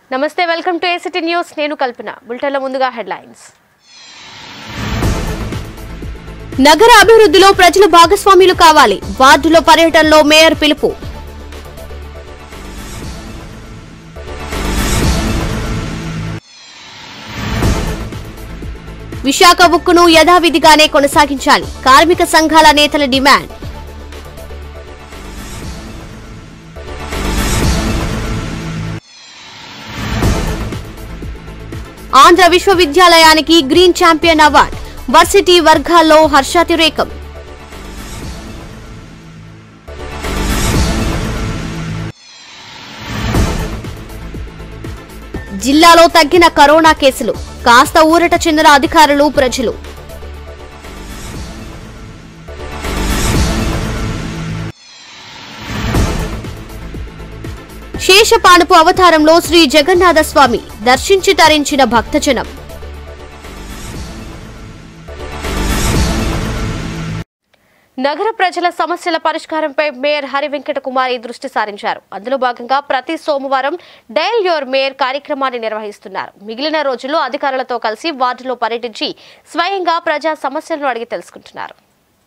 నమస్తే welcome to ACT news నేను కల్పన బులెటిన్లో ముందుగా హెడ్లైన్స్ నగర అభివృద్ధిలో ప్రజలు భాగస్వాములు కావాలి వార్డులో పర్యటనలో మేయర్ పిలుపు విశాఖ ఉక్కును యథావిధిగానే కొనసాగించాలి కార్మిక సంఘాల నేతల డిమాండ్ ఆంధ్ర విశ్వవిద్యాలయానికి గ్రీన్ ఛాంపియన్ అవార్డు వర్సిటీ వర్గాల్లో హర్షాతిరేకం జిల్లాలో తగ్గిన కరోనా కేసులు కాస్త ఊరట చెందిన అధికారులు ప్రజలు శేషపానుపు అవతారంలో శ్రీ జగన్నాథ స్వామి దర్శించి తరించిన భక్తజనం నగర ప్రజల సమస్యల పరిష్కారంపై మేయర్ హరి వెంకట కుమారి దృష్టి సారించారు అందులో భాగంగా ప్రతి సోమవారం డయల్ యోర్ మేయర్ కార్యక్రమాన్ని నిర్వహిస్తున్నారు మిగిలిన రోజుల్లో అధికారులతో కలిసి వార్డులో పర్యటించి స్వయంగా ప్రజా సమస్యలను అడిగి తెలుసుకుంటున్నారు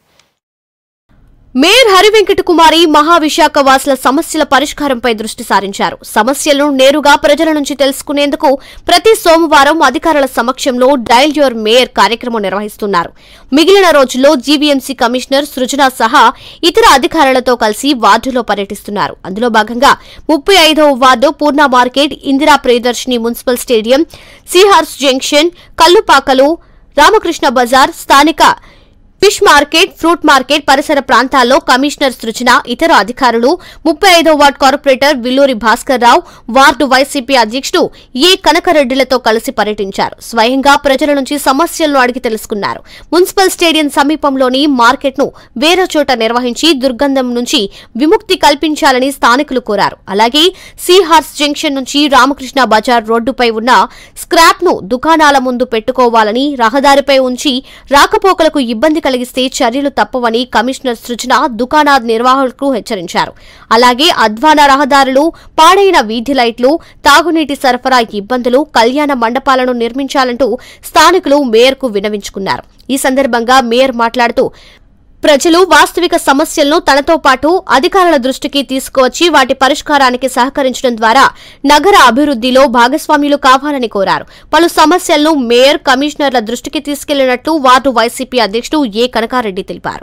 మేయర్ హరి వెంకట కుమారి మహావిశాఖ వాసుల సమస్యల పరిష్కారంపై దృష్టి సారించారు సమస్యలను నేరుగా ప్రజల నుంచి తెలుసుకునేందుకు ప్రతి సోమవారం అధికారుల సమక్షంలో డయల్ యోర్ మేయర్ కార్యక్రమం నిర్వహిస్తున్నారు మిగిలిన రోజుల్లో జీవీఎంసీ కమిషనర్ సృజన సహా ఇతర అధికారులతో కలిసి వార్డులో పర్యటిస్తున్నారు అందులో భాగంగా ముప్పై ఐదవ ward Purna market Indira Priyadarshini municipal stadium seahorse junction కల్లుపాకలు రామకృష్ణ బజార్ స్థానిక ఫిష్ మార్కెట్ ఫ్రూట్ మార్కెట్ పరిసర ప్రాంతాల్లో కమిషనర్ సృజన ఇతర అధికారులు ముప్పై ఐదో ward corporator Villuri Bhaskar Rao ward YCP అధ్యక్షుడు ఏ కనకరెడ్డిలతో కలిసి పర్యటించారు స్వయంగా ప్రజల నుంచి సమస్యలను అడిగి తెలుసుకున్నారు మున్సిపల్ స్టేడియం సమీపంలోని మార్కెట్ ను వేరే చోట నిర్వహించి దుర్గంధం నుంచి విముక్తి కల్పించాలని స్థానికులు కోరారు అలాగే సీహార్స్ జంక్షన్ నుంచి రామకృష్ణ బజార్ రోడ్డుపై ఉన్న స్క్రాప్ ను దుకాణాల ముందు పెట్టుకోవాలని రహదారిపై ఉంచి రాకపోకలకు ఇబ్బంది కలిగిస్తే చర్యలు తప్పవని కమిషనర్ సృజన దుకాణా నిర్వాహకులకు హెచ్చరించారు అలాగే అధ్వాన రహదారులు పాడైన వీధి లైట్లు తాగునీటి సరఫరా ఇబ్బందులు కళ్యాణ మండపాలను నిర్మించాలంటూ స్థానికులు మేయర్కు విన్నవించుకున్నారు ఈ సందర్భంగా మేయర్ మాట్లాడుతూ ప్రజలు వాస్తవిక సమస్యలను తనతో పాటు అధికారుల దృష్టికి తీసుకువచ్చి వాటి పరిష్కారానికి సహకరించడం ద్వారా నగర అభివృద్ధిలో భాగస్వామ్యులు కావాలని కోరారు పలు సమస్యలను మేయర్ కమిషనర్ల దృష్టికి తీసుకెళ్లినట్లు వార్డు వైసీపీ అధ్యక్షుడు ఏ కనకారెడ్డి తెలిపారు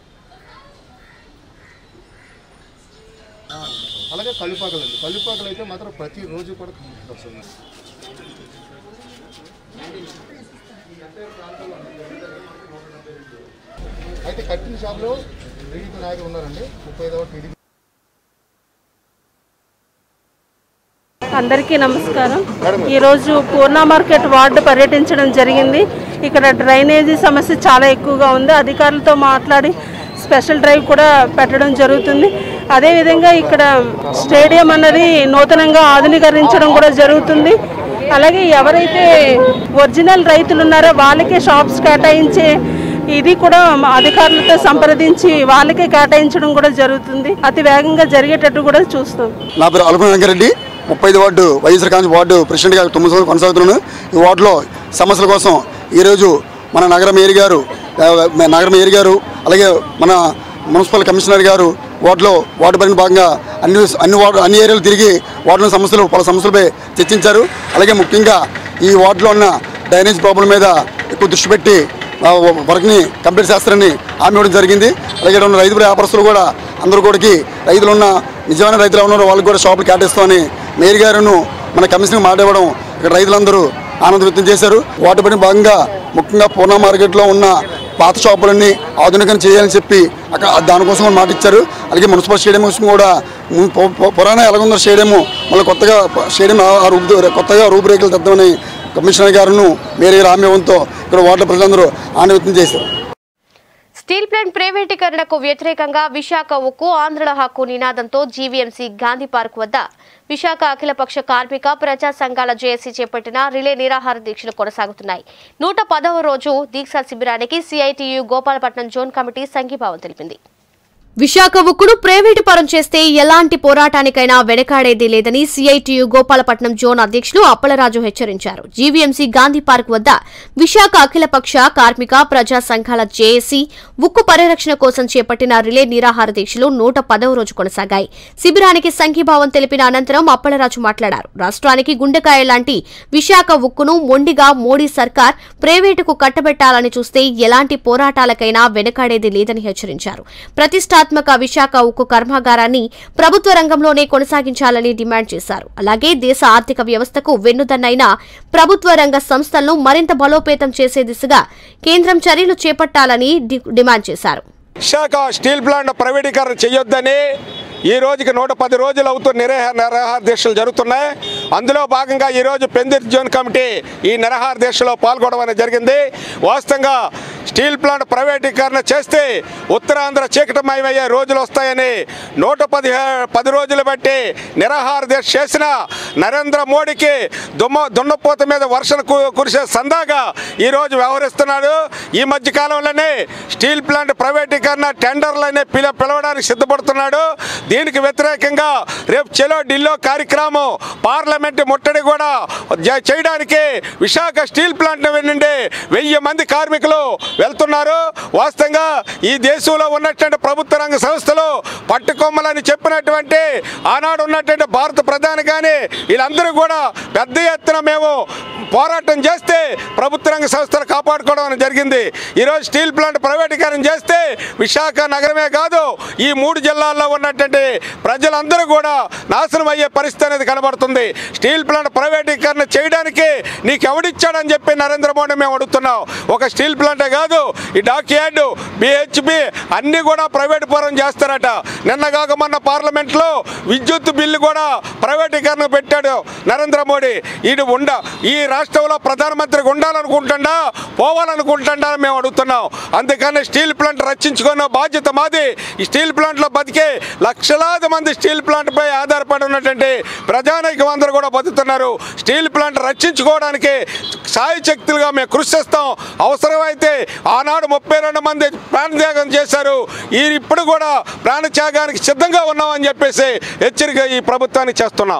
అలాగే కల్లుపాకలు అండి కల్లుపాకలు అయితే మాత్రం ప్రతిరోజు కూడా కంప్లీట్ వస్తుంది అయితే కట్టిన షాప్లో టీడీపీ నాయకులు ఉన్నారండి ముప్పై ఐదవ టీడీపీ అందరికీ నమస్కారం ఈరోజు పూర్ణ మార్కెట్ వార్డు పర్యటించడం జరిగింది ఇక్కడ డ్రైనేజీ సమస్య చాలా ఎక్కువగా ఉంది అధికారులతో మాట్లాడి స్పెషల్ డ్రైవ్ కూడా పెట్టడం జరుగుతుంది అదేవిధంగా ఇక్కడ స్టేడియం అన్నది నూతనంగా ఆధునీకరించడం కూడా జరుగుతుంది అలాగే ఎవరైతే ఒరిజినల్ రైతులు ఉన్నారో వాళ్ళకే షాప్స్ కేటాయించే ఇది కూడా మా అధికారులతో సంప్రదించి వాళ్ళకే కేటాయించడం కూడా జరుగుతుంది అతి వేగంగా జరిగేటట్టు కూడా చూస్తాం నా పేరు అలుపు వెంకరెడ్డి ముప్పై ఐదు వార్డు వైఎస్ఆర్ కాంగ్రెస్ వార్డు ప్రెసిడెంట్గా తొమ్మిది సంవత్సరాలు కొనసాగుతున్నాను ఈ వార్డులో సమస్యల కోసం ఈరోజు మన నగర మేయర్ గారు ఆ, నగర మేయర్ గారు అలాగే మన మున్సిపల్ కమిషనర్ గారు వార్డులో వార్డు పని భాగంగా అన్ని అన్ని వార్డు అన్ని ఏరియాలు తిరిగి వార్డులో సమస్యలు పలు సమస్యలపై చర్చించారు అలాగే ముఖ్యంగా ఈ వార్డులో ఉన్న డ్రైనేజ్ ప్రాబ్లం మీద ఎక్కువ దృష్టి పెట్టి ఆ, వర్క్ని కంప్లీట్ చేస్తారని హామీ ఇవ్వడం జరిగింది అలాగే ఇక్కడ ఉన్న రైతు వ్యాపారస్తులు కూడా అందరూ కూడా రైతులు ఉన్న నిజమైన రైతులు ఉన్నారో వాళ్ళకి కూడా షాపులు కేటాయిస్తామని మేయర్ గారును మన కమిషనర్ మాట ఇవ్వడం ఇక్కడ రైతులందరూ ఆనందం వ్యక్తం చేశారు వాటి పని భాగంగా ముఖ్యంగా పూర్ణ మార్కెట్లో ఉన్న పాత షాపులన్నీ ఆధునికం చేయాలని చెప్పి అక్కడ దానికోసం కూడా మాట ఇచ్చారు అలాగే మున్సిపల్ స్టేడియం కోసం కూడా ము- పు- పు- పురాణ ఎలాగుందో స్టేడియం మళ్ళీ కొత్తగా ప- స్టేడియం ఆ- ఆ రూపు కొత్తగా రూపురేఖలు తెద్దామని కమిషనర్ గారును మేరే రామ్యవంతో ఇక్కడ వార్డు ప్రజలందరూ ఆనంద వ్యక్తం చేశారు స్టీల్ ప్లాంట్ ప్రైవేటీకరణకు వ్యతిరేకంగా విశాఖ ఉక్కు ఆంధ్రుల హక్కు నినాదంతో జీవీఎంసీ గాంధీ పార్క్ వద్ద విశాఖ అఖిలపక్ష కార్మిక ప్రజా సంఘాల జేఏసీ చేపట్టిన రిలే నిరాహార దీక్షలు కొనసాగుతున్నాయి నూట పదవ రోజు దీక్షా శిబిరానికి సిఐటియు గోపాలపట్నం జోన్ కమిటీ సంఘీభావం తెలిపింది విశాఖ ఉక్కును ప్రైవేటు పరం చేస్తే ఎలాంటి పోరాటానికైనా వెనకాడేది లేదని సిఐటియు గోపాలపట్నం జోన్ అధ్యక్షులు అప్పలరాజు హెచ్చరించారు జీవీఎంసీ గాంధీ పార్క్ వద్ద విశాఖ అఖిలపక్ష కార్మిక ప్రజా సంఘాల జేఏసీ ఉక్కు పరిరక్షణ కోసం చేపట్టిన రిలే నిరాహార దీక్షలు నూట పదవ రోజు కొనసాగాయి శిబిరానికి సంఘీభావం తెలిపిన అనంతరం అప్పలరాజు మాట్లాడారు రాష్ట్రానికి గుండెకాయ లాంటి విశాఖ ఉక్కును మొండిగా మోడీ సర్కార్ ప్రైవేటుకు కట్టబెట్టాలని చూస్తే ఎలాంటి పోరాటాలకైనా వెనకాడేది లేదని హెచ్చరించారు ప్రతిష్టాత్మక విశాఖ ఉక్కు కర్మాగారాన్ని ప్రభుత్వ రంగంలోనే కొనసాగించాలని డిమాండ్ చేశారు అలాగే దేశ ఆర్థిక వ్యవస్థకు వెన్నుదన్నైన ప్రభుత్వ రంగ సంస్థలను మరింత బలోపేతం చేసే దిశగా కేంద్రం చర్యలు చేపట్టాలని డి- డిమాండ్ చేశారు విశాఖ స్టీల్ ప్లాంట్ ప్రైవేటీకరణ చేయొద్దని ఈ రోజుకి నూట పది రోజులు అవుతూ నిరాహార నిరాహార దీక్షలు జరుగుతున్నాయి అందులో భాగంగా ఈరోజు పెందిర్ జోన్ కమిటీ ఈ నిరాహార దీక్షలో పాల్గొనడం అనేది జరిగింది వాస్తవంగా స్టీల్ ప్లాంట్ ప్రైవేటీకరణ చేస్తే ఉత్తరాంధ్ర చీకటమయమయ్యే రోజులు వస్తాయని నూట పది పది రోజులు బట్టి నిరాహార దీక్ష చేసిన నరేంద్ర మోడీకి దుమ్మ దున్నపోత మీద వర్షం కు- కురిసే సందాగా ఈరోజు వ్యవహరిస్తున్నాడు ఈ మధ్య కాలంలోనే స్టీల్ ప్లాంట్ ప్రైవేటీకరణ టెండర్లనే పిల పిలవడానికి సిద్ధపడుతున్నాడు దీనికి వ్యతిరేకంగా రేపు చెలో ఢిల్లో కార్యక్రమం పార్లమెంట్ ముట్టడి కూడా జ- చేయడానికి విశాఖ స్టీల్ ప్లాంట్ నుండి వెయ్యి మంది కార్మికులు వెళ్తున్నారు వాస్తవంగా ఈ దేశంలో ఉన్నటువంటి ప్రభుత్వ రంగ సంస్థలు పట్టుకొమ్మలని చెప్పినటువంటి ఆనాడు ఉన్నటువంటి భారత ప్రధాని కానీ వీళ్ళందరూ కూడా పెద్ద ఎత్తున మేము పోరాటం చేస్తే ప్రభుత్వ రంగ సంస్థలు కాపాడుకోవడం అనేది జరిగింది ఈరోజు స్టీల్ ప్లాంట్ ప్రైవేటీకరణ చేస్తే విశాఖ నగరమే కాదు ఈ మూడు జిల్లాల్లో ఉన్నటువంటి ప్రజలందరూ కూడా నాశనం అయ్యే పరిస్థితి అనేది కనబడుతుంది స్టీల్ ప్లాంట్ ప్రైవేటీకరణ చేయడానికి నీకు ఎవడిచ్చాడని చెప్పి నరేంద్ర మోడీ మేము అడుగుతున్నాం ఒక స్టీల్ ప్లాంటే కాదు ఈ డాక్యార్డ్ బిహెచ్బి అన్ని కూడా ప్రైవేట్ పరం చేస్తారట నిన్న కాక మొన్న పార్లమెంట్లో విద్యుత్ బిల్లు కూడా ప్రైవేటీకరణ పెట్టాడు నరేంద్ర మోడీ ఇది ఉండ ఈ రాష్ట్రంలో ప్రధానమంత్రికి ఉండాలనుకుంటుండా పోవాలనుకుంటుండా అని మేము అడుగుతున్నాం అందుకని స్టీల్ ప్లాంట్ రక్షించుకున్న బాధ్యత మాది ఈ స్టీల్ ప్లాంట్లో బతికే లక్షలాది మంది స్టీల్ ప్లాంట్ పై ఆధారపడి ఉన్నటువంటి ప్రజానైకం అందరూ కూడా బతుకుతున్నారు స్టీల్ ప్లాంట్ రక్షించుకోవడానికి సాయశక్తులుగా మేము కృషి చేస్తాం అవసరమైతే ఆనాడు ముప్పై రెండు మంది ప్రాణత్యాగం చేశారు ఈ ఇప్పుడు కూడా ప్రాణత్యాగానికి సిద్ధంగా ఉన్నామని చెప్పేసి హెచ్చరిక ఈ ప్రభుత్వానికి చేస్తున్నాం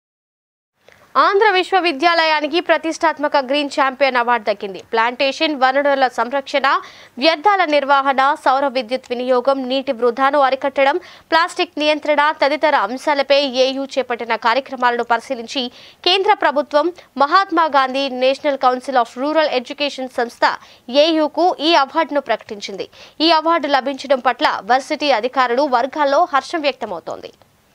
ఆంధ్ర విశ్వవిద్యాలయానికి ప్రతిష్టాత్మక గ్రీన్ ఛాంపియన్ అవార్డు దక్కింది ప్లాంటేషన్ వనరుల సంరక్షణ వ్యర్థాల నిర్వహణ సౌర విద్యుత్ వినియోగం నీటి వృధాను అరికట్టడం ప్లాస్టిక్ నియంత్రణ తదితర అంశాలపై ఏయూ చేపట్టిన కార్యక్రమాలను పరిశీలించి కేంద్ర ప్రభుత్వం Mahatma Gandhi national council of rural education సంస్థ ఏయూకు ఈ అవార్డును ప్రకటించింది ఈ అవార్డు లభించడం పట్ల వర్సిటీ అధికారులు వర్గాల్లో హర్షం వ్యక్తమవుతోంది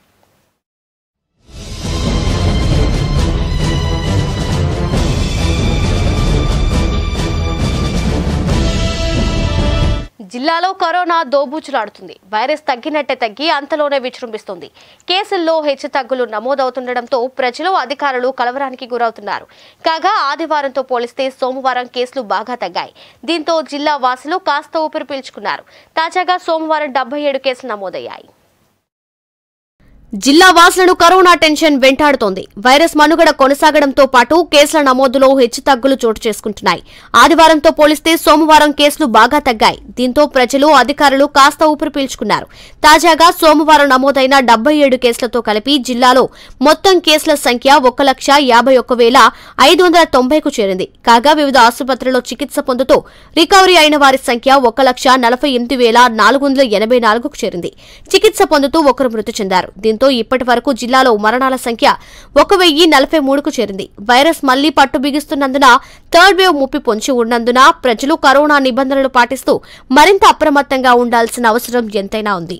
జిల్లాలో కరోనా దోబూచులాడుతుంది వైరస్ తగ్గినట్టే తగ్గి అంతలోనే విజృంభిస్తుంది కేసుల్లో హెచ్చుతగ్గులు నమోదవుతుండటంతో ప్రజలు అధికారులు కలవరానికి గురవుతున్నారు కాగా ఆదివారంతో పోలిస్తే సోమవారం కేసులు బాగా తగ్గాయి దీంతో జిల్లా వాసులు కాస్త ఊపిరి పీల్చుకున్నారు తాజాగా సోమవారం డెబ్బై ఏడు కేసులు నమోదయ్యాయి జిల్లా వాసులను కరోనా టెన్షన్ వెంటాడుతోంది వైరస్ మనుగడ కొనసాగడంతో పాటు కేసుల నమోదులో హెచ్చుతగ్గులు చోటు చేసుకుంటున్నాయి ఆదివారంతో పోలిస్తే సోమవారం కేసులు బాగా తగ్గాయి దీంతో ప్రజలు అధికారులు కాస్త ఊపిరి పీల్చుకున్నారు తాజాగా సోమవారం నమోదైన డెబ్బై ఏడు కేసులతో కలిపి జిల్లాలో మొత్తం కేసుల సంఖ్య ఒక లక్ష యాభై ఒక్క వేల ఐదు వందల తొంభైకు చేరింది కాగా వివిధ ఆసుపత్రుల్లో చికిత్స పొందుతూ రికవరీ అయిన వారి సంఖ్య ఒక లక్ష నలభై ఎనిమిది వేల నాలుగు వందల ఎనభై నాలుగుకు చేరింది చికిత్స పొందుతూ ఒకరు మృతి చెందారు దీంతో ఇప్పటి వరకు జిల్లాలో మరణాల సంఖ్య ఒక వెయ్యి నలభై మూడుకు చేరింది వైరస్ మళ్లీ పట్టు బిగిస్తున్నందున థర్డ్ వేవ్ ముప్పి పొంచి ఉన్నందున ప్రజలు కరోనా నిబంధనలు పాటిస్తూ మరింత అప్రమత్తంగా ఉండాల్సిన అవసరం ఎంతైనా ఉంది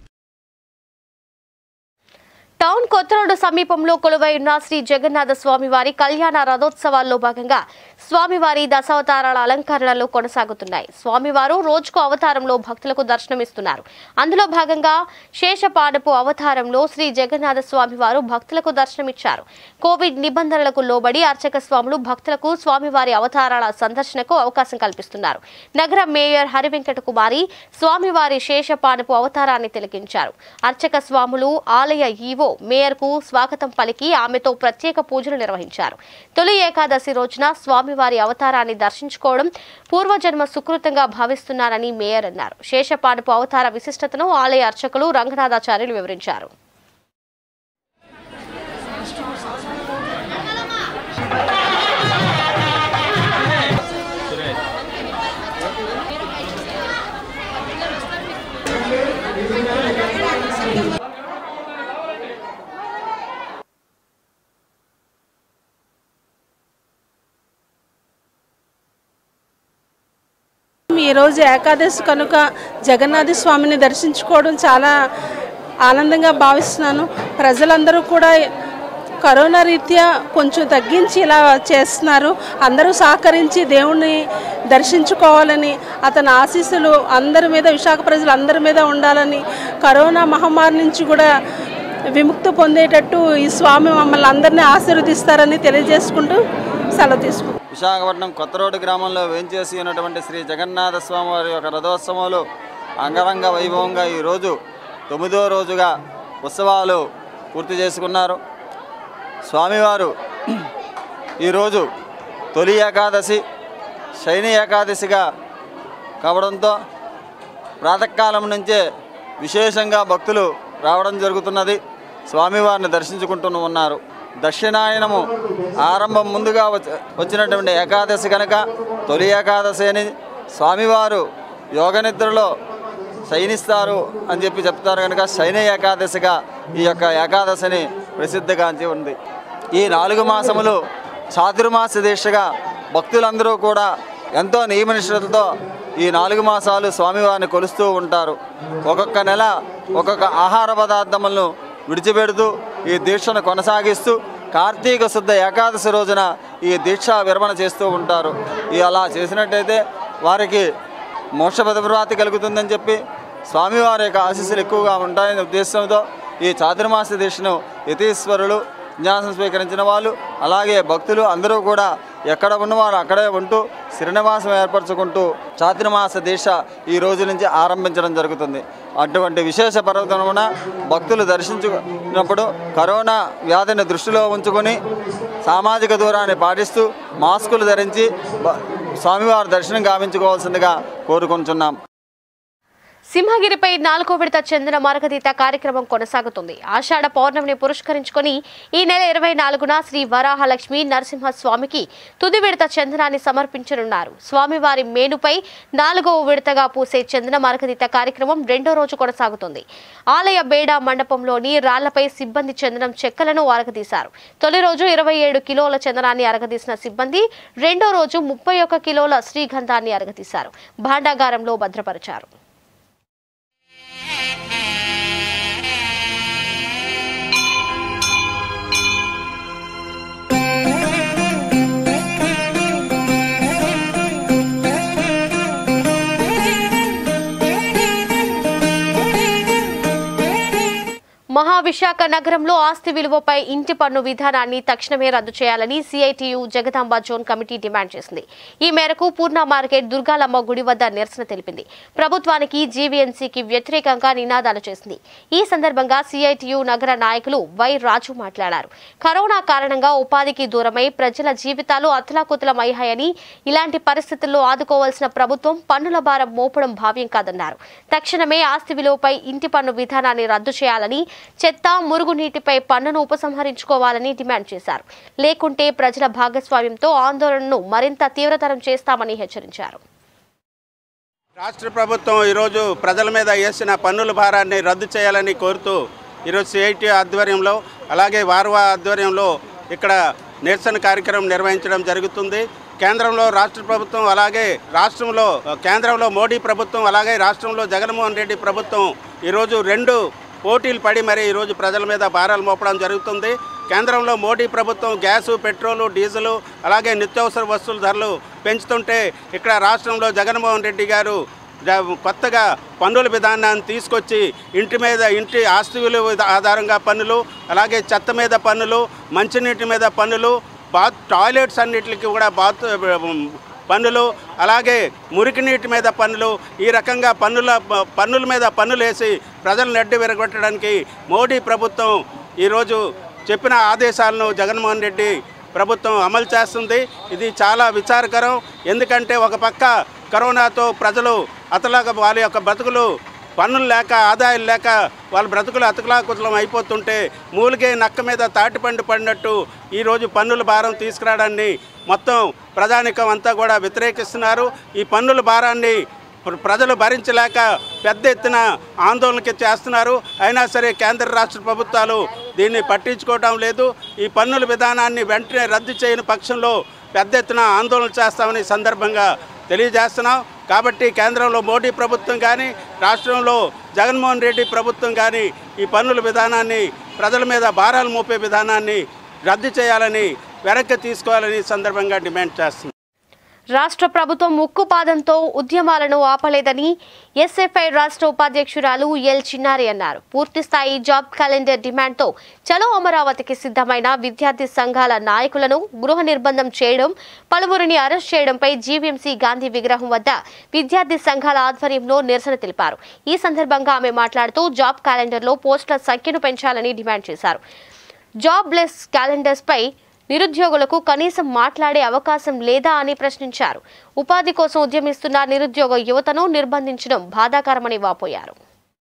టౌన్ కొత్త రోడ్డు సమీపంలో కొలువై ఉన్న శ్రీ జగన్నాథ స్వామివారి కళ్యాణ రథోత్సవాల్లో భాగంగా స్వామివారి దశావతారాల అలంకరణలు కొనసాగుతున్నాయి స్వామివారు రోజుకు అవతారంలో భక్తులకు దర్శనమిస్తున్నారు అందులో భాగంగా శేషపాడపు అవతారంలో శ్రీ జగన్నాథ స్వామివారు భక్తులకు దర్శనమిచ్చారు కోవిడ్ నిబంధనలకు లోబడి అర్చక స్వాములు భక్తులకు స్వామివారి అవతారాల సందర్శనకు అవకాశం కల్పిస్తున్నారు నగర మేయర్ హరివెంకట కుమారి స్వామివారి శేషపానపు అవతారాన్ని తిలకించారు అర్చక స్వాములు ఆలయ ఈవో మేయర్కు స్వాగతం పలికి ఆమెతో ప్రత్యేక పూజలు నిర్వహించారు తొలి ఏకాదశి రోజున స్వామివారి అవతారాన్ని దర్శించుకోవడం పూర్వజన్మ సుకృతంగా భావిస్తున్నారని మేయర్ అన్నారు శేషపానుపు అవతార విశిష్టతను ఆలయ అర్చకులు రంగనాథాచార్యులు వివరించారు ఈరోజు ఏకాదశి కనుక జగన్నాథ స్వామిని దర్శించుకోవడం చాలా ఆనందంగా భావిస్తున్నాను ప్రజలందరూ కూడా కరోనా రీత్యా కొంచెం తగ్గించి ఇలా చేస్తున్నారు అందరూ సహకరించి దేవుణ్ణి దర్శించుకోవాలని అతని ఆశీస్సులు అందరి మీద విశాఖ ప్రజలందరి మీద ఉండాలని కరోనా మహమ్మారి నుంచి కూడా విముక్తి పొందేటట్టు ఈ స్వామి మమ్మల్ని అందరినీ ఆశీర్వదిస్తారని తెలియజేసుకుంటూ సెలవు తీసుకుంటాం విశాఖపట్నం కొత్త రోడ్డు గ్రామంలో వేంచేసి ఉన్నటువంటి శ్రీ జగన్నాథ స్వామి వారి యొక్క రథోత్సవాలు అంగరంగ వైభవంగా ఈరోజు తొమ్మిదో రోజుగా ఉత్సవాలు పూర్తి చేసుకున్నారు స్వామివారు ఈరోజు తొలి ఏకాదశి శైని ఏకాదశిగా కావడంతో ప్రాతకాలం నుంచే విశేషంగా భక్తులు రావడం జరుగుతున్నది స్వామివారిని దర్శించుకుంటూ ఉన్నారు దక్షిణాయనము ఆరంభం ముందుగా వచ్చ- వచ్చినటువంటి ఏకాదశి కనుక తొలి ఏకాదశి అని స్వామివారు యోగనిద్రలో శయనిస్తారు అని చెప్పి చెప్తారు కనుక శయన ఏకాదశిగా ఈ యొక్క ఏకాదశిని ప్రసిద్ధిగాంచి ఉంది ఈ నాలుగు మాసములు చాతుర్మాస దీక్షగా భక్తులందరూ కూడా ఎంతో నియమనిష్టలతో ఈ నాలుగు మాసాలు స్వామివారిని కొలుస్తూ ఉంటారు ఒక్కొక్క నెల ఒక్కొక్క ఆహార పదార్థములను విడిచిపెడుతూ ఈ దీక్షను కొనసాగిస్తూ కార్తీక శుద్ధ ఏకాదశి రోజున ఈ దీక్ష విరమణ చేస్తూ ఉంటారు ఈ అలా చేసినట్టయితే వారికి మోక్ష పదప్రాప్తి కలుగుతుందని చెప్పి స్వామివారి యొక్క ఆశీస్సులు ఎక్కువగా ఉంటాయనే ఉద్దేశంతో ఈ చాతుర్మాస దీక్షను యతీశ్వరులు న్యాసం స్వీకరించిన వాళ్ళు అలాగే భక్తులు అందరూ కూడా ఎక్కడ ఉన్నవారు అక్కడే ఉంటూ శ్రీనివాసం ఏర్పరచుకుంటూ చాతుర్మాస దీక్ష ఈ రోజు నుంచి ఆరంభించడం జరుగుతుంది అటువంటి విశేష పర్వతమున భక్తులు దర్శించుకున్నప్పుడు కరోనా వ్యాధిని దృష్టిలో ఉంచుకొని సామాజిక దూరాన్ని పాటిస్తూ మాస్కులు ధరించి బ- స్వామివారి దర్శనం గావించుకోవాల్సిందిగా కోరుకుంటున్నాం సింహగిరిపై నాలుగో విడత చెందిన మరకతీత కార్యక్రమం కొనసాగుతుంది ఆషాఢ పౌర్ణమిని పురస్కరించుకొని ఈ నెల ఇరవై నాలుగున శ్రీ వరాహలక్ష్మి నరసింహస్వామికి తుది విడత చందనాన్ని సమర్పించనున్నారు స్వామివారి మేనుపై నాలుగవ విడతగా పూసే చందన మరకతీత కార్యక్రమం రెండో రోజు కొనసాగుతుంది ఆలయ బేడా మండపంలోని రాళ్లపై సిబ్బంది చందనం చెక్కలను అరగదీశారు తొలి రోజు ఇరవై ఏడు కిలోల చందనాన్ని అరగదీసిన సిబ్బంది రెండో రోజు ముప్పై ఒక్క కిలోల శ్రీగంధాన్ని అరగదీశారు భాండాగారంలో భద్రపరిచారు మహావిశాఖ నగరంలో ఆస్తి విలువపై ఇంటి పన్ను విధానాన్ని తక్షణమే రద్దు చేయాలని CITU Jagadamba zone committee demand చేసింది ఈ మేరకు పూర్ణ మార్కెట్ దుర్గాలమ్మ గుడి వద్ద నిరసన తెలిపింది ప్రభుత్వానికి జీవీఎంసీకి వ్యతిరేకంగా నినాదాలు చేసింది ఈ సందర్భంగా సిఐటియు నగర నాయకులు వై రాజు మాట్లాడారు కరోనా కారణంగా ఉపాధికి దూరమై ప్రజల జీవితాలు అతలాకుతలమయ్యాయని ఇలాంటి పరిస్థితుల్లో ఆదుకోవాల్సిన ప్రభుత్వం పన్నుల భారం మోపడం భావ్యం కాదన్నారు తక్షణమే ఆస్తి విలువపై ఇంటి పన్ను విధానాన్ని రద్దు చేయాలని చెత్త మురుగునీటిపై పన్నును ఉపసంహరించుకోవాలని డిమాండ్ చేశారు లేకుంటే ప్రజల భాగస్వామ్యంతో ఆందోళనను మరింత తీవ్రతరం చేస్తామని హెచ్చరించారు రాష్ట్ర ప్రభుత్వం ఈరోజు ప్రజల మీద వేసిన పన్నుల భారాన్ని రద్దు చేయాలని కోరుతూ ఈరోజు సిఐటి ఆధ్వర్యంలో అలాగే వార్వా ఆధ్వర్యంలో ఇక్కడ నిరసన కార్యక్రమం నిర్వహించడం జరుగుతుంది కేంద్రంలో రాష్ట్ర ప్రభుత్వం అలాగే రాష్ట్రంలో కేంద్రంలో మోడీ ప్రభుత్వం అలాగే రాష్ట్రంలో జగన్మోహన్ రెడ్డి ప్రభుత్వం ఈరోజు రెండు పోటీలు పడి మరి ఈరోజు ప్రజల మీద భారాలు మోపడం జరుగుతుంది కేంద్రంలో మోడీ ప్రభుత్వం గ్యాసు పెట్రోలు డీజిలు అలాగే నిత్యావసర వస్తువుల ధరలు పెంచుతుంటే ఇక్కడ రాష్ట్రంలో జగన్మోహన్ రెడ్డి గారు జ- కొత్తగా పన్నుల విధానాన్ని తీసుకొచ్చి ఇంటి మీద ఇంటి ఆస్తి విలువ ఆధారంగా పన్నులు అలాగే చెత్త మీద పన్నులు మంచినీటి మీద పన్నులు బాత్ టాయిలెట్స్ అన్నిటికి కూడా బాత్ పన్నులు అలాగే మురికి నీటి మీద పన్నులు ఈ రకంగా పన్నుల పన్నుల మీద పన్నులు వేసి ప్రజలను అడ్డు విరగొట్టడానికి మోడీ ప్రభుత్వం ఈరోజు చెప్పిన ఆదేశాలను జగన్మోహన్ రెడ్డి ప్రభుత్వం అమలు చేస్తుంది ఇది చాలా విచారకరం ఎందుకంటే ఒక పక్క కరోనాతో ప్రజలు అతలాగా వాళ్ళ యొక్క బతుకులు పన్నులు లేక ఆదాయం లేక వాళ్ళ బ్రతుకులు అతకలాకుతలం అయిపోతుంటే మూలిగే నక్క మీద తాటిపండు పడినట్టు ఈరోజు పన్నుల భారం తీసుకురావడాన్ని మొత్తం ప్రజానికం అంతా కూడా వ్యతిరేకిస్తున్నారు ఈ పన్నుల భారాన్ని ప్ర- ప్రజలు భరించలేక పెద్ద ఎత్తున ఆందోళనకి చేస్తున్నారు అయినా సరే కేంద్ర రాష్ట్ర ప్రభుత్వాలు దీన్ని పట్టించుకోవడం లేదు ఈ పన్నుల విధానాన్ని వెంటనే రద్దు చేయని పక్షంలో పెద్ద ఎత్తున ఆందోళన చేస్తామని ఈ సందర్భంగా తెలియజేస్తున్నాం కాబట్టి కేంద్రంలో మోడీ ప్రభుత్వం కానీ రాష్ట్రంలో జగన్మోహన్ రెడ్డి ప్రభుత్వం కానీ ఈ పన్నుల విధానాన్ని ప్రజల మీద భారాలు మోపే విధానాన్ని రద్దు చేయాలని వెనక్కి తీసుకోవాలని ఈ సందర్భంగా డిమాండ్ చేస్తున్నాం రాష్ట్ర ప్రభుత్వం ఉక్కుపాదంతో ఉద్యమాలను ఆపలేదని ఎస్ఎఫ్ఐ రాష్ట్ర ఉపాధ్యక్షురాలు ఎల్ చిన్నారి అన్నారు పూర్తిస్థాయి జాబ్ క్యాలెండర్ డిమాండ్తో చలో అమరావతికి సిద్ధమైన విద్యార్థి సంఘాల నాయకులను గృహ నిర్బంధం చేయడం పలువురిని అరెస్ట్ చేయడంపై జీవీఎంసీ గాంధీ విగ్రహం వద్ద విద్యార్థి సంఘాల ఆధ్వర్యంలో నిరసన తెలిపారు ఈ సందర్భంగా ఆమె మాట్లాడుతూ జాబ్ క్యాలెండర్లో పోస్టుల సంఖ్యను పెంచాలని డిమాండ్ చేశారు జాబ్ లెస్ క్యాలెండర్స్ పై నిరుద్యోగులకు కనీసం మాట్లాడే అవకాశం లేదా అని ప్రశ్నించారు ఉపాధి కోసం ఉద్యమిస్తున్న నిరుద్యోగ యువతను నిర్బంధించడం బాధాకరమని వాపోయారు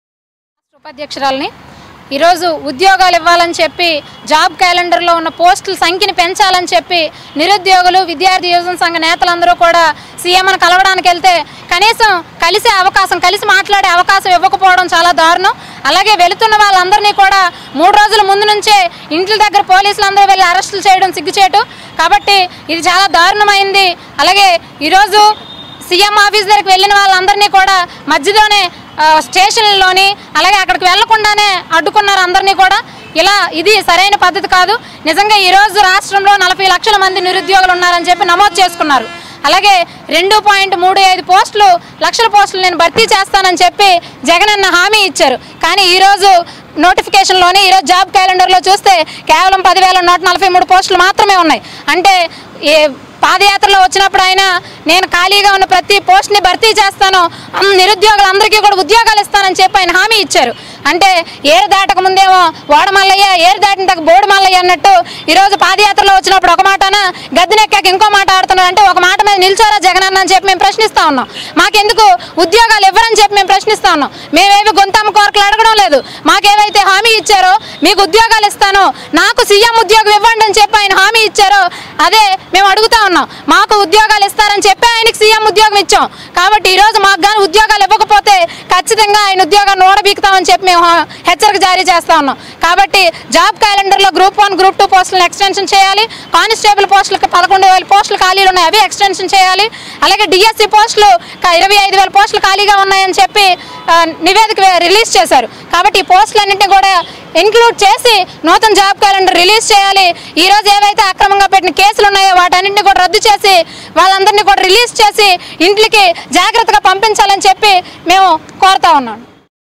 ఉపాధ్యక్షురాలని ఈరోజు ఉద్యోగాలు ఇవ్వాలని చెప్పి జాబ్ క్యాలెండర్లో ఉన్న పోస్టుల సంఖ్యని పెంచాలని చెప్పి నిరుద్యోగులు విద్యార్థి యువజన సంఘ నేతలందరూ కూడా సీఎంను కలవడానికి వెళ్తే కనీసం కలిసే అవకాశం కలిసి మాట్లాడే అవకాశం ఇవ్వకపోవడం చాలా దారుణం అలాగే వెళుతున్న వాళ్ళందరినీ కూడా మూడు రోజుల ముందు నుంచే ఇంట్ల దగ్గర పోలీసులు అందరూ వెళ్ళి అరెస్టులు చేయడం సిగ్గుచేటు కాబట్టి ఇది చాలా దారుణమైంది అలాగే ఈరోజు సీఎం ఆఫీస్ దగ్గరికి వెళ్ళిన వాళ్ళందరినీ కూడా మధ్యలోనే ఆ, స్టేషన్లలోని అలాగే అక్కడికి వెళ్లకుండానే అడ్డుకున్నారు అందరినీ కూడా ఇలా ఇది సరైన పద్ధతి కాదు నిజంగా ఈ రోజు రాష్ట్రంలో నలభై లక్షల మంది నిరుద్యోగులు ఉన్నారని చెప్పి నమోదు చేసుకున్నారు అలాగే రెండు పాయింట్ మూడు ఐదు పోస్టులు లక్షల పోస్టులు నేను భర్తీ చేస్తానని చెప్పి జగన్ అన్న హామీ ఇచ్చారు కానీ ఈరోజు నోటిఫికేషన్లోని ఈరోజు జాబ్ క్యాలెండర్లో చూస్తే కేవలం పదివేల నూట నలభై మూడు పోస్టులు మాత్రమే ఉన్నాయి అంటే ఏ పాదయాత్రలో వచ్చినప్పుడు ఆయన నేను ఖాళీగా ఉన్న ప్రతి పోస్ట్ని భర్తీ చేస్తాను అమ్ నిరుద్యోగులందరికీ కూడా ఉద్యోగాలు ఇస్తానని చెప్పి ఆయన హామీ ఇచ్చారు అంటే ఏరు దాటక ముందేమో ఓడమల్లయ్య ఏరు దాటిన దాకా బోడు మల్లయ్య అన్నట్టు ఈరోజు పాదయాత్రలో వచ్చినప్పుడు ఒక మాటన గద్దెనెక్కాక ఇంకో మాట ఆడుతున్నాడు అంటే ఒక మాట మీద నిల్చోరా జగన్ అన్న అని చెప్పి మేము ప్రశ్నిస్తా ఉన్నాం మాకెందుకు ఉద్యోగాలు ఇవ్వరని చెప్పి మేము ప్రశ్నిస్తా ఉన్నాం మేమేవి గొంతమ్మ కోరికలు అడగడం లేదు మాకేవైతే హామీ ఇచ్చారో మీకు ఉద్యోగాలు ఇస్తాను నాకు సీఎం ఉద్యోగం ఇవ్వండి అని చెప్పి ఆయన హామీ ఇచ్చారో అదే మేము అడుగుతా ఉన్నాం మాకు ఉద్యోగాలు ఇస్తారని చెప్పి ఆయనకి సీఎం ఉద్యోగం ఇచ్చాం కాబట్టి ఈ రోజు మాకు కానీ ఉద్యోగాలు ఇవ్వకపోతే ఖచ్చితంగా ఆయన ఉద్యోగాన్ని ఓడబీకుతామని చెప్పి మేము హా- హెచ్చరిక జారీ చేస్తా ఉన్నాం కాబట్టి జాబ్ క్యాలెండర్లో గ్రూప్ వన్ గ్రూప్ టూ పోస్టులను ఎక్స్టెన్షన్ చేయాలి కానిస్టేబుల్ పోస్టులకు పదకొండు వేల పోస్టులు ఖాళీలు ఉన్నాయి అవి ఎక్స్టెన్షన్ చేయాలి అలాగే డిఎస్సి పోస్టులు క- ఇరవై ఐదు వేల పోస్టులు ఖాళీగా ఉన్నాయని చెప్పి ఆ, నివేదిక వే- రిలీజ్ చేశారు కాబట్టి ఈ పోస్టులన్నింటినీ కూడా ఇంక్లూడ్ చేసి నూతన జాబ్ క్యాలెండర్ రిలీజ్ చేయాలి ఈ రోజు ఏవైతే అక్రమంగా పెట్టిన కేసులు ఉన్నాయో వాటన్నింటినీ కూడా రద్దు చేసి వాళ్ళందరినీ కూడా రిలీజ్ చేసి ఇంట్లోకి జాగ్రత్తగా పంపించాలని చెప్పి మేము కోరుతా ఉన్నాం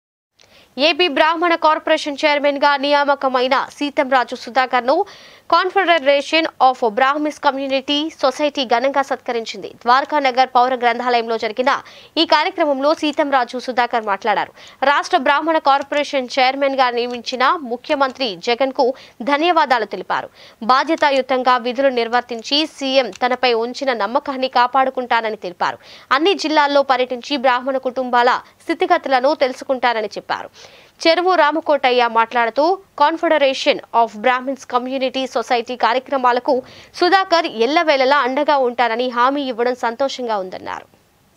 ఏపీ బ్రాహ్మణ కార్పొరేషన్ చైర్మన్ గా నియామకమైన సీతంరాజు సుధాకర్ ను confederation of brahmins community society ఘనంగా సత్కరించింది ద్వారకా నగర్ పౌర గ్రంథాలయంలో జరిగిన ఈ కార్యక్రమంలో సీతంరాజు సుధాకర్ మాట్లాడారు రాష్ట్ర బ్రాహ్మణ కార్పొరేషన్ చైర్మన్ గా నియమించిన ముఖ్యమంత్రి జగన్ కు ధన్యవాదాలు తెలిపారు బాధ్యతాయుతంగా విధులు నిర్వర్తించి సీఎం తనపై ఉంచిన నమ్మకాన్ని కాపాడుకుంటానని తెలిపారు అన్ని జిల్లాల్లో పర్యటించి బ్రాహ్మణ కుటుంబాల స్థితిగతులను తెలుసుకుంటానని చెప్పారు చెరువు రామకోటయ్య మాట్లాడుతూ confederation of brahmins community society కార్యక్రమాలకు సుధాకర్ ఎల్లవేళలా అండగా ఉంటారని హామీ ఇవ్వడం సంతోషంగా ఉందన్నారు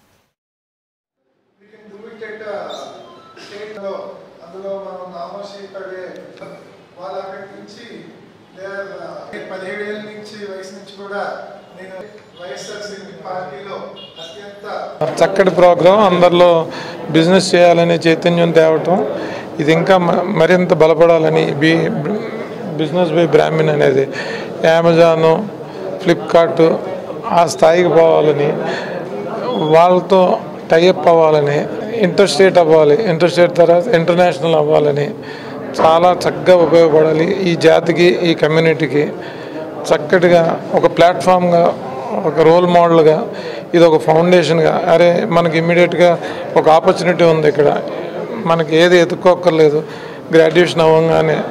స్టేట్లో అందులో మనం నామోషీపడే వాళ్ళ అక్కడి నుంచి they are, పదిహేడు ఏళ్ళ నుంచి వయసు నుంచి కూడా నేను వైఎస్ఆర్సీపీ పార్టీలో అత్యంత చక్కటి ప్రోగ్రాం అందరిలో బిజినెస్ చేయాలనే చైతన్యం తేవటం ఇది ఇంకా మ- మరింత బలపడాలని బి బిజినెస్ బై బ్రాహ్మిన్ అనేది అమెజాను ఫ్లిప్కార్ట్ ఆ స్థాయికి పోవాలని వాళ్ళతో టైఅప్ అవ్వాలని ఇంటర్ స్టేట్ అవ్వాలి ఇంటర్ స్టేట్ తర్వాత ఇంటర్నేషనల్ అవ్వాలని చాలా చక్కగా ఉపయోగపడాలి ఈ జాతికి ఈ కమ్యూనిటీకి చక్కటిగా ఒక ప్లాట్ఫామ్గా ఒక రోల్ మోడల్గా ఇది ఒక ఫౌండేషన్గా అరే మనకి ఇమ్మీడియట్గా ఒక ఆపర్చునిటీ ఉంది ఇక్కడ మనకి ఏది ఎత్తుక్కోక్కర్లేదు గ్రాడ్యుయేషన్ అవ్వగానే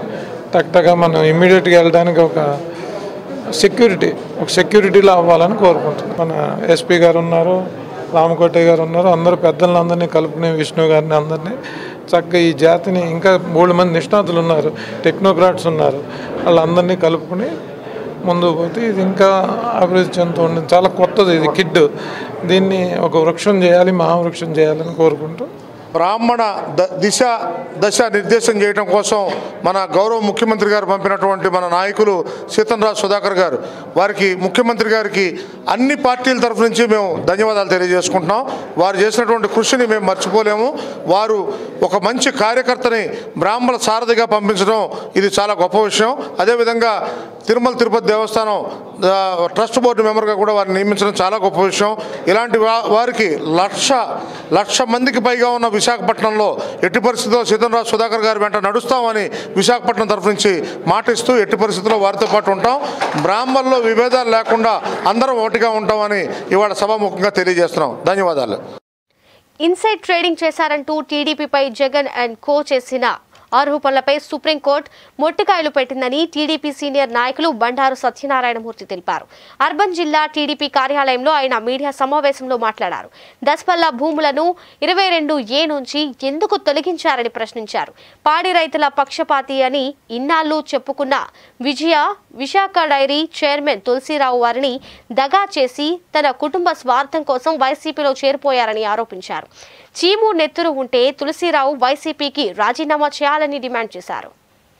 టక్టగా మనం ఇమ్మీడియట్గా వెళ్ళడానికి ఒక సెక్యూరిటీ ఒక సెక్యూరిటీలో అవ్వాలని కోరుకుంటున్నాం మన ఎస్పీ గారు ఉన్నారు రామకోటయ్య గారు ఉన్నారు అందరూ పెద్దలను అందరినీ కలుపుకునే విష్ణు గారిని అందరినీ చక్కగా ఈ జాతిని ఇంకా మూడు మంది నిష్ణాతులు ఉన్నారు టెక్నోక్రాట్స్ ఉన్నారు వాళ్ళందరినీ కలుపుకుని ముందుకు పోతే ఇది ఇంకా అభివృద్ధి చెందుతూ ఉంటుంది చాలా కొత్తది ఇది కిడ్ దీన్ని ఒక వృక్షం చేయాలి మహావృక్షం చేయాలని కోరుకుంటూ బ్రాహ్మణ ద దిశ దశ నిర్దేశం చేయడం కోసం మన గౌరవ ముఖ్యమంత్రి గారు పంపినటువంటి మన నాయకులు సీతంరాజ్ సుధాకర్ గారు వారికి ముఖ్యమంత్రి గారికి అన్ని పార్టీల తరఫు నుంచి మేము ధన్యవాదాలు తెలియజేసుకుంటున్నాం వారు చేసినటువంటి కృషిని మేము మర్చిపోలేము వారు ఒక మంచి కార్యకర్తని బ్రాహ్మణ సారథిగా పంపించడం ఇది చాలా గొప్ప విషయం అదేవిధంగా తిరుమల తిరుపతి దేవస్థానం ఆ, ట్రస్ట్ బోర్డు మెంబర్గా కూడా వారిని నియమించడం చాలా గొప్ప విషయం ఇలాంటి వా- వారికి లక్ష లక్ష మందికి పైగా ఉన్న విశాఖపట్నంలో ఎట్టి పరిస్థితుల్లో సీతంరాజు సుధాకర్ గారి వెంట నడుస్తామని విశాఖపట్నం తరఫు నుంచి మాటిస్తూ ఎట్టి పరిస్థితుల్లో వారితో పాటు ఉంటాం బ్రాహ్మణుల్లో విభేదాలు లేకుండా అందరం ఒకటిగా ఉంటామని ఇవాళ సభాముఖంగా తెలియజేస్తున్నాం ధన్యవాదాలు ఇన్సైడ్ ట్రేడింగ్ చేశారంటూ టీడీపీపై జగన్ అండ్ కో చేసిన ఆరోపణలపై సుప్రీంకోర్టు మొట్టికాయలు పెట్టిందని టీడీపీ సీనియర్ నాయకులు బండారు సత్యనారాయణమూర్తి తెలిపారు అర్బన్ జిల్లా టీడీపీ కార్యాలయంలో ఆయన మీడియా సమావేశంలో మాట్లాడారు దస్పల్లా భూములను ఇరవై రెండు ఏ నుంచి ఎందుకు తొలగించారని ప్రశ్నించారు పాడి రైతుల పక్షపాతి అని ఇన్నాళ్ళు చెప్పుకున్న విజయ విశాఖ డైరీ చైర్మన్ తులసిరావు వారిని దగా చేసి తన కుటుంబ స్వార్థం కోసం వైసీపీలో చేరిపోయారని ఆరోపించారు చీము నెత్తురు ఉంటే తులసిరావు వైసీపీకి రాజీనామా చేయాలని డిమాండ్ చేశారు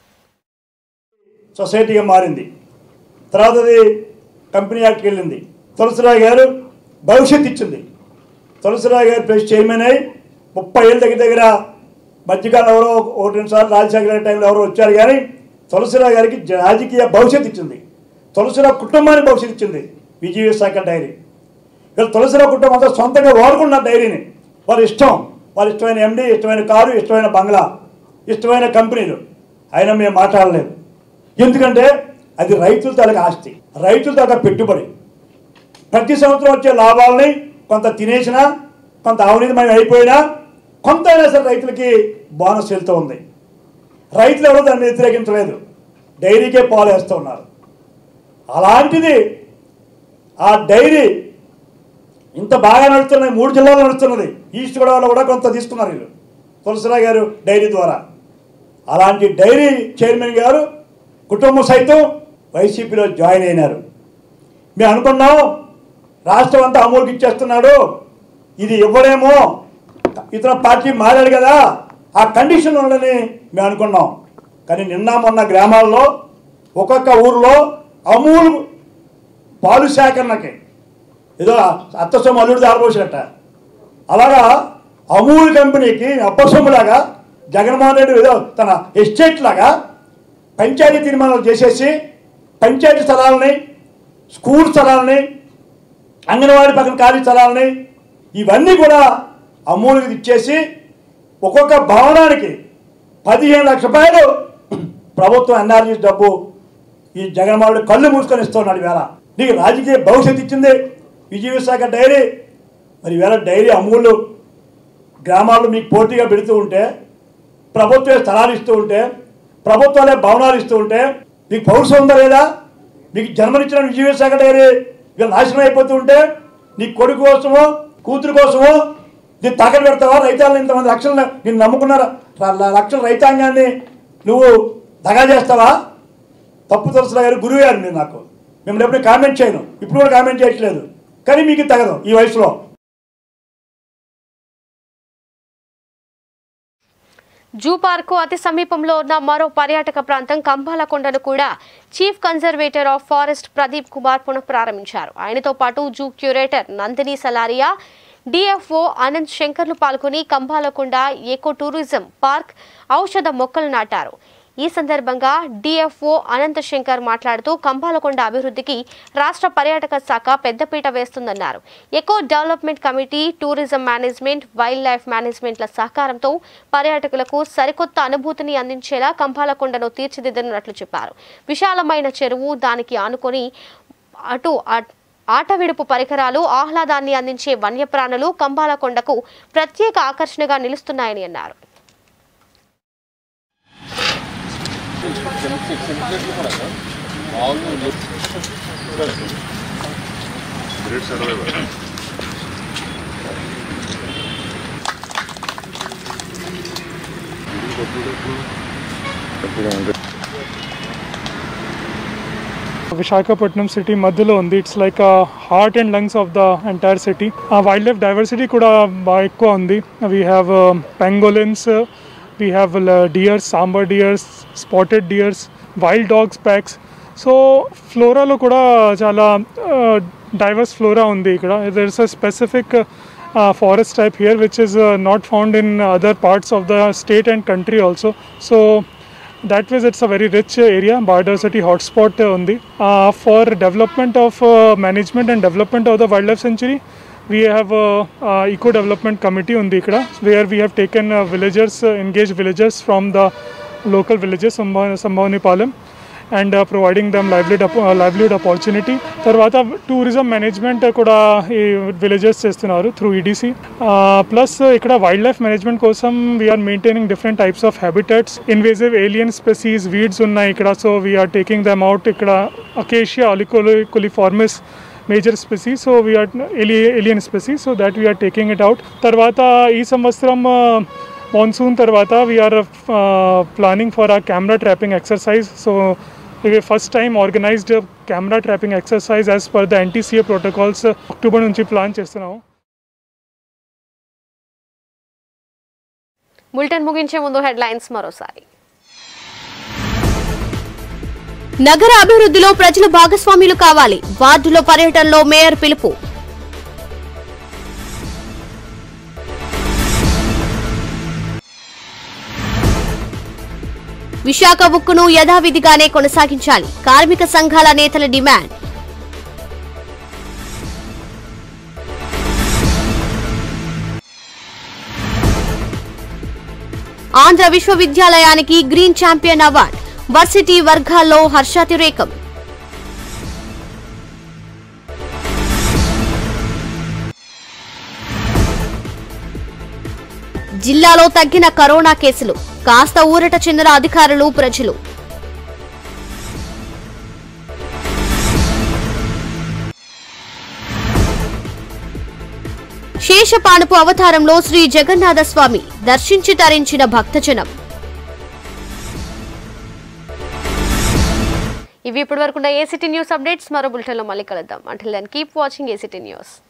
సొసైటీగా మారింది తర్వాత అది కంపెనీ యాక్ట్కి వెళ్ళింది తులసిరావు గారు భవిష్యత్ ఇచ్చింది తులసిరావు గారు ప్రెస్ చైర్మన్ అయి ముప్పై ఏళ్ళ దగ్గర దగ్గర మధ్యకాలం ఎవరో ఒకటి రెండు సార్లు రాజశేఖర రెడ్డి టైంలో ఎవరో వచ్చారు కానీ తులసిరావు గారికి జ- రాజకీయ భవిష్యత్ ఇచ్చింది తులసిరావు కుటుంబానికి భవిష్యత్ ఇచ్చింది విజయ విశాఖ డైరీ ఇక్కడ తులసిరావు కుటుంబం అంతా సొంతంగా వాడుకున్నారు డైరీని వారి ఇష్టం వారి ఇష్టమైన ఎండి ఇష్టమైన కారు ఇష్టమైన బంగ్లా ఇష్టమైన కంపెనీలు అయినా మేము మాట్లాడలేదు ఎందుకంటే అది రైతుల తాలూకా ఆస్తి రైతుల తాలూకా పెట్టుబడి ప్రతి సంవత్సరం వచ్చే లాభాలని కొంత తినేసినా కొంత అవినీతిమయం అయిపోయినా కొంత అయినా సరే రైతులకి బోనస్ వెళ్తూ ఉంది రైతులు ఎవరో దాన్ని వ్యతిరేకించలేదు డైరీకే పాలు వేస్తూ ఉన్నారు అలాంటిది ఆ డైరీ ఇంత బాగా నడుస్తున్నాయి మూడు జిల్లాలు నడుస్తున్నది ఈస్ట్ గోదావరిలో కూడా కొంత తీసుకున్నారు వీళ్ళు తులసిరావు గారు డైరీ ద్వారా అలాంటి డైరీ చైర్మన్ గారు కుటుంబం సైతం వైసీపీలో జాయిన్ అయినారు మేము అనుకున్నాం రాష్ట్రం అంతా అమూల్కి ఇచ్చేస్తున్నాడు ఇది ఇవ్వలేమో ఇతర పార్టీ మారాడు కదా ఆ కండిషన్ ఉండని మేము అనుకున్నాం కానీ నిన్న మొన్న గ్రామాల్లో ఒక్కొక్క ఊర్లో అమూల్ పాలు సేకరణకి ఏదో అత్తసొమ్ము అల్లుడు దారిపోసినట్ట అలాగా అమూల్ కంపెనీకి అప్పసొమ్ములాగా జగన్మోహన్ రెడ్డి ఏదో తన ఎస్టేట్ లాగా పంచాయతీ తీర్మానాలు చేసేసి పంచాయతీ స్థలాలని స్కూల్ స్థలాలని అంగన్వాడీ పక్కన ఖాళీ స్థలాలని ఇవన్నీ కూడా అమూల్కి ఇచ్చేసి ఒక్కొక్క భవనానికి పదిహేను లక్ష రూపాయలు ప్రభుత్వం ఎన్ఆర్జీ డబ్బు ఈ జగన్మోహన్ రెడ్డి కళ్ళు మూసుకొని ఇస్తున్నాడు వేళ నీకు రాజకీయ భవిష్యత్తు ఇచ్చింది విజయ విశాఖ డైరీ మరి వేళ డైరీ అమూలు గ్రామాల్లో మీకు పోటీగా పెడుతూ ఉంటే ప్రభుత్వమే స్థలాలు ఇస్తూ ఉంటే ప్రభుత్వాలే భవనాలు ఇస్తూ ఉంటే మీకు పౌరుషం ఉందా లేదా మీకు జన్మనిచ్చిన విజయ విశాఖ డైరీ వీళ్ళు నాశనం అయిపోతూ ఉంటే నీ కొడుకు కోసమో కూతురు కోసమో దీన్ని తాకట్టు పెడతావా రైతాలను ఇంతమంది లక్షలు నేను నమ్ముకున్న ర- ర- లక్షల రైతాంగాన్ని నువ్వు దగా చేస్తావా తప్పు తులసిరావు గారు గురువు గారు మీరు నాకు మిమ్మల్ని ఎప్పుడు కామెంట్ చేయను ఇప్పుడు కూడా కామెంట్ చేయట్లేదు కానీ మీకు ఇది తగదు ఈ వయసులో జూ పార్కు అతి సమీపంలో ఉన్న మరో పర్యాటక ప్రాంతం కంబాలకొండను కూడా chief conservator of forest Pradeep Kumar పునః ప్రారంభించారు ఆయనతో పాటు zoo curator Nandini Salaria DFO Anant శంకర్లు పాల్గొని కంబాలకొండ ఎకో టూరిజం పార్క్ ఔషధ మొక్కలు నాటారు ఈ సందర్భంగా డిఎఫ్ఓ అనంత శంకర్ మాట్లాడుతూ కంబాలకొండ అభివృద్ధికి రాష్ట్ర పర్యాటక శాఖ పెద్దపీట వేస్తుందన్నారు eco development committee tourism management wild life మేనేజ్మెంట్ల సహకారంతో పర్యాటకులకు సరికొత్త అనుభూతిని అందించేలా కంబాలకొండను తీర్చిదిద్దనున్నట్లు చెప్పారు విశాలమైన చెరువు దానికి ఆనుకొని అటు అట్- ఆట విడుపు పరికరాలు ఆహ్లాదాన్ని అందించే వన్యప్రాణులు కంబాలకొండకు ప్రత్యేక ఆకర్షణగా నిలుస్తున్నాయని అన్నారు విశాఖపట్నం సిటీ మధ్యలో ఉంది it's like heart and lungs of the entire city wild life diversity కూడా బాగా ఎక్కువ ఉంది we have pangolins we have deers sambar deers spotted deers wild dogs packs so ఫ్లోరాలో కూడా చాలా డైవర్స్ ఫ్లోరా ఉంది ఇక్కడ there is a specific forest type here which is not found in other parts of the state and country also so that ways it's a very rich uh, area biodiversity hotspot uh, ఉంది uh, for development of uh, management and development of the wildlife sanctuary we have a uh, eco development committee ఉంది ఇక్కడ where we have taken uh, villagers uh, engaged villagers from the local villages Sambhavanipalem and providing them livelihood livelihood opportunity తర్వాత tourism management కూడా ఈ villages చేస్తున్నారు through EDC plus ఇక్కడ wild life management కోసం we're maintaining different types of habitats invasive alien species weeds ఉన్నాయి ఇక్కడ so we're taking them out ఇక్కడ acacia auriculiformis major species so we're alien species so that we're taking it out తర్వాత ఈ సంవత్సరం monsoon తర్వాత we're planning for a camera trapping exercise so ఇది first time organized camera trapping exercise as per the NTCA protocols October నుంచి plan చేస్తున్నాము bulletin ముగించే ముందు headlines మరోసారి నగర అభివృద్ధిలో ప్రజలు భాగస్వాములు కావాలి వార్డులో పర్యటనలో మేయర్ పిలుపు విశాఖ ఉక్కును యథావిధిగానే కొనసాగించాలి కార్మిక సంఘాల నేతల డిమాండ్ ఆంధ్ర విశ్వవిద్యాలయానికి గ్రీన్ ఛాంపియన్ అవార్డ్ వర్సిటీ వర్గాల్లో హర్షాతిరేకం జిల్లాలో తగ్గిన కరోనా కేసులు కాస్త ఊరట చెందిన అధికారులు ప్రజలు శేషపానుపు అవతారంలో శ్రీ జగన్నాథ స్వామి దర్శించి తరించిన భక్తజనం ఇవి ఇప్పటి వరకు ఏసీటీ న్యూస్ అప్డేట్స్ మరో బులెటిన్లో మళ్ళీ కలుద్దాం అంటే కీప్ వాచింగ్ ఏసీటీ న్యూస్